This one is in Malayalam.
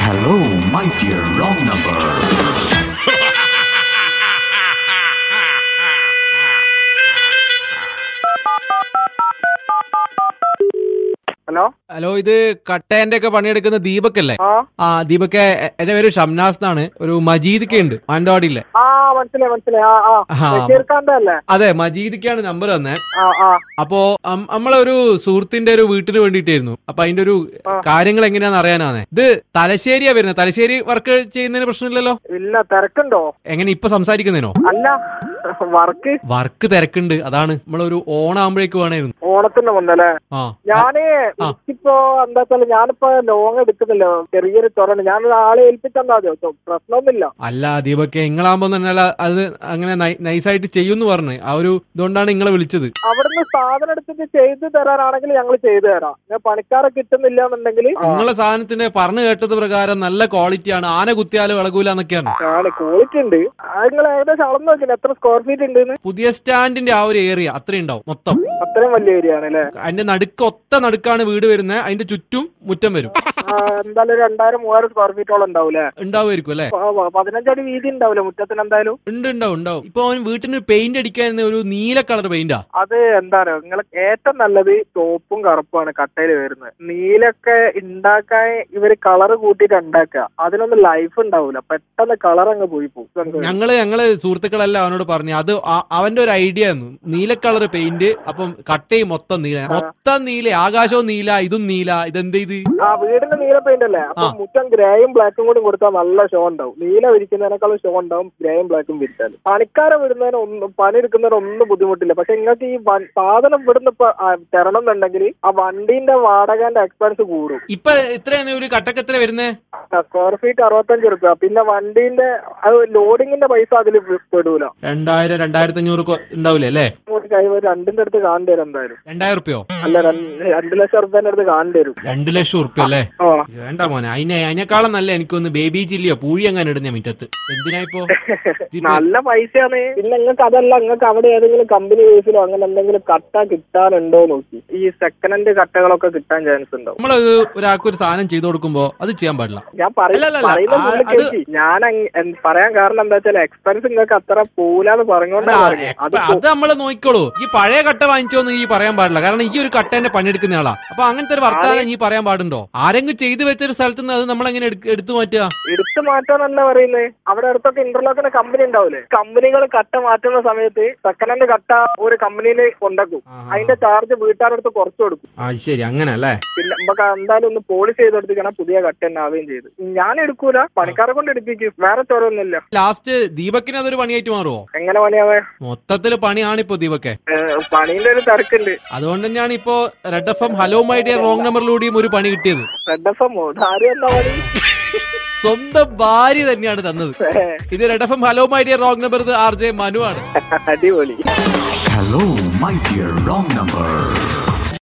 Hello, my dear wrong number. Hello hello ഇത് കട്ടേന്റെ ഒക്കെ പണിയെടുക്കുന്ന ദീപക് അല്ലേ ആ ആ ദീപക് എ- എന്റെ പേര് ഷംനാസ് എന്നാണ് ഒരു മജീദിക്ക ഉണ്ട് മാനന്തവാടിയിലെ ആ മനസ്സിലായി മനസ്സിലായി ആ ആ ആ. ബഷീർഖാന്റെ അല്ലേ അതെ മജീദിക്കാണ് നമ്പർ തന്നെ ആ ആ അപ്പോ അം- നമ്മളൊരു സുഹൃത്തിന്റെ ഒരു വീട്ടിന് വേണ്ടിയിട്ടായിരുന്നു അപ്പൊ അതിന്റെ ഒരു കാര്യങ്ങൾ എങ്ങനെയാന്ന് അറിയാനാണ് ഇത് തലശ്ശേരിയാ വരുന്നത് തലശ്ശേരി വർക്ക് ചെയ്യുന്നതിന് പ്രശ്നമില്ലല്ലോ ഇല്ല തിരക്കുണ്ടോ എങ്ങനെ ഇപ്പൊ സംസാരിക്കുന്നതിനോ അല്ല വർക്ക് വർക്ക് തിരക്കുണ്ട് അതാണ് നമ്മളൊരു ഓണാകുമ്പോഴേക്ക് വേണമായിരുന്നു ഓണത്തിന് മുന്നല്ലേ ആ ഞാന് ആ. എനിക്കിപ്പോ എന്താ വെച്ചാല് ഞാനിപ്പോ ലോങ് എടുക്കുന്നില്ല ചെറിയൊരു തുറന്ന് ഞാൻ ആളെ ഏൽപ്പിച്ചെന്നാ മതിയോ ചോ, പ്രശ്നമൊന്നുമില്ല അല്ല ദീപക്കെ നിങ്ങളാകുമ്പോ തന്നെ അത് അങ്ങനെ നൈസായിട്ട് ചെയ്യുമെന്ന് പറഞ്ഞു ആ ഒരു ഇതുകൊണ്ടാണ് നിങ്ങളെ വിളിച്ചത് അവിടുന്ന് സാധനം എടുത്തിട്ട് ചെയ്തു തരാനാണെങ്കിൽ ഞങ്ങൾ ചെയ്തു തരാം ഞാൻ പണിക്കാരെ കിട്ടുന്നില്ല എന്നുണ്ടെങ്കിൽ നിങ്ങളെ സാധനത്തിന്റെ പറഞ്ഞു കേട്ടത് പ്രകാരം നല്ല ക്വാളിറ്റിയാണ് ആന കുത്തിയാലും ഇളകൂല എന്നൊക്കെയാണ് ആണ് ക്വാളിറ്റി ഉണ്ട് നിങ്ങൾ ഏകദേശം അളന്ന് നോക്കില്ല എത്ര സ്ക്വയർ ഫീറ്റ് ഉണ്ട് പുതിയ സ്റ്റാൻഡിന്റെ ആ ഒരു ഏരിയ അത്രയും ഉണ്ടാവും മൊത്തം അത്രയും വലിയ ഏരിയ ആണ് അല്ലേ അതിന്റെ നടുക്ക് ഒത്ത നടുക്കാണ് വീട് വരുന്നത് അതിന്റെ ചുറ്റും മുറ്റം വരും ആ, എന്തായാലും ഒരു രണ്ടായിരം മൂവായിരം സ്ക്വയർ ഫീറ്റോളം ഉണ്ടാവൂലേ ഉണ്ടാവുമായിരിക്കും അല്ലെ പ- പ- പതിനഞ്ചടി വീതി ഉണ്ടാവില്ല മുറ്റത്തിന് എന്തായാലും ഉണ്ട് ഉണ്ടാവും ഉണ്ടാവും ഇപ്പൊ അവൻ വീട്ടിന് പെയിന്റ് അടിക്കാൻ ഒരു നീല കളർ പെയിന്റാ അത് എന്താ പറയുക നിങ്ങൾ ഏറ്റവും നല്ലത് ചോപ്പും കറുപ്പുമാണ് കട്ടയിൽ വരുന്നത് നീലൊക്കെ ഉണ്ടാക്കാൻ ഇവര് കളർ കൂട്ടിയിട്ട് ഉണ്ടാക്കുക അതിനൊന്നും ലൈഫ് ഉണ്ടാവൂല പെട്ടെന്ന് കളർ അങ്ങ് പോയി പോകും ഞങ്ങള് ഞങ്ങള് സുഹൃത്തുക്കളെല്ലാം അവനോട് പറഞ്ഞു അത് ആ- അവന്റെ ഒരു ഐഡിയ ആയിരുന്നു നീല കളർ പെയിന്റ് അപ്പം കട്ടയും മൊത്തം നീല മൊത്തം നീല ആകാശവും നീല ഇതും നീല ഇതെന്ത് ഇത് ആ വീടിന്റെ നീല പെയിന്റ് അല്ലേ അപ്പൊ ആ. മുറ്റം ഗ്രേയും ബ്ലാക്കും കൂടി കൊടുത്താൽ നല്ല ഷോ ഉണ്ടാവും നീല വിരിക്കുന്നതിനേക്കാളും ഷോ ഉണ്ടാവും ഗ്രേയും ബ്ലാക്കും വിരിച്ചാൽ പണിക്കാരെ വിടുന്നതിന് ഒന്നും പണി എടുക്കുന്നതിന് ഒന്നും ബുദ്ധിമുട്ടില്ല പക്ഷെ നിങ്ങൾക്ക് ഈ വ- സാധനം ഇവിടുന്ന് ഇപ്പൊ ആ, തരണം എന്നുണ്ടെങ്കിൽ ആ വണ്ടീന്റെ വാടകന്റെ എക്സ്പെൻസ് കൂടും ഇപ്പൊ എത്രയാണ് ഒരു കട്ടക്ക് എത്ര വരുന്നത് സ്ക്വയർ ഫീറ്റ് അറുപത്തഞ്ച് റുപ്യ പിന്നെ വണ്ടീന്റെ അത് ലോഡിങ്ങിന്റെ പൈസ അതിൽ പെടൂല രണ്ടായിരം രണ്ടായിരത്തി അഞ്ഞൂറ് കൊ- ഉണ്ടാവില്ലേ അല്ലേ ഒരു കൈ ഒരു രണ്ടിന്റെ അടുത്ത് കാണേണ്ടി വരും എന്തായാലും രണ്ടായിരം റുപ്യോ അല്ല രണ്ട് രണ്ട് ലക്ഷം റുപ്യന്റെ അടുത്ത് കാണേണ്ടി വരും രണ്ടു ലക്ഷം ഉറുപ്പ്യ അല്ലേ ആ വേണ്ട മോനെ അതിനെ അതിനേക്കാളും നല്ല എനിക്കൊന്ന് ബേബി ചില്ലിയോ പൂഴി അങ്ങനെ ഇടുന്ന മുറ്റത്ത് എന്തിനാ ഇപ്പോ ഇതിപ്പോ നല്ല പൈസയാണ് പിന്നെ നിങ്ങൾക്ക് അതല്ല നിങ്ങൾക്ക് അവിടെ ഏതെങ്കിലും കമ്പനി ബേസിലോ അങ്ങനെ എന്തെങ്കിലും കട്ട കിട്ടാനുണ്ടോ നോക്കി ഈ സെക്കൻഡ് ഹാൻഡ് കട്ടകളൊക്കെ കിട്ടാൻ ചാൻസ് ഉണ്ടാവും നമ്മള് ഒരാൾക്ക് ഒരു സാധനം ചെയ്തു കൊടുക്കുമ്പോ അത് ചെയ്യാൻ പാടില്ല ഞാൻ പറയ- അല്ലല്ലല്ല, പറയുന്ന ആ- മുകളിൽ അത് കേൾക്ക്. ഞാൻ അങ്ങ് എന്ത് പറയാൻ കാരണം എന്താ വെച്ചാൽ എക്സ്പെൻസ് നിങ്ങൾക്ക് അത്ര പോലാന്ന് പറഞ്ഞോണ്ടാ അല്ല, പറഞ്ഞത്. അത് എക്സ്പ- അത് നമ്മള് നോക്കിക്കോളൂ ഈ പഴയ കട്ട വാങ്ങിച്ചോന്ന് ഈ പറയാൻ പാടില്ല കാരണം ഈ ഒരു കട്ടേന്റെ പണിയെടുക്കുന്ന ആളാ അപ്പൊ അങ്ങനത്തെ ഒരു വർത്താനം ഈ പറയാൻ പാടുണ്ടോ ആരെങ്കിലും ചെയ്തു വെച്ചൊരു സ്ഥലത്ത് നിന്ന് അത് നമ്മൾ എങ്ങനെ എടുത്തു മാറ്റുക എടുത്തു മാറ്റാനല്ല പറയുന്നത് അവിടെ അടുത്തൊക്കെ ഇന്റർലോക്കിന്റെ കമ്പനി ഉണ്ടാവില്ലേ കമ്പനികൾ കട്ട മാറ്റുന്ന സമയത്ത് സെക്കൻഡ് ഹാൻഡ് കട്ട ഒരു കമ്പനിയിൽ കൊണ്ടാക്കും അതിന്റെ ചാർജ് വീട്ടുകാരടുത്ത് കുറച്ച് കൊടുക്കും ആ ശരി അങ്ങനെ അല്ലേ പിന്നെ നമുക്ക് എന്തായാലും ഒന്ന് പോളിഷ് ചെയ്തെടുത്തിക്കണം പുതിയ കട്ട തന്നെ ആവുകയും ചെയ്ത് ഞാൻ എടുക്കൂല പണിക്കാരെ കൊണ്ട് എടുപ്പിക്കും വേറെ ചോരൊന്നുമില്ല ലാസ്റ്റ് ദീപക്കിന് അതൊരു പണിയായിട്ട് മാറുമോ എങ്ങനെ പണിയാവേ മൊത്തത്തില് പണിയാണ് ഇപ്പൊ ദീപക്കെ ഏഹ് പണീന്റെ ഒരു തിരക്കുണ്ട് അതുകൊണ്ട് തന്നെയാണ് ഇപ്പോ red F M hello my dear wrong നമ്പറിലൂടെയും ഒരു പണി കിട്ടിയത് റെഡ് എഫ് എം ആരും എന്താ പണി സ്വന്തം ഭാര്യ തന്നെയാണ് തന്നത് ഇത് red F M hello my dear wrong number R J Manu ആണ് അടിപൊളി Hello, my dear wrong number.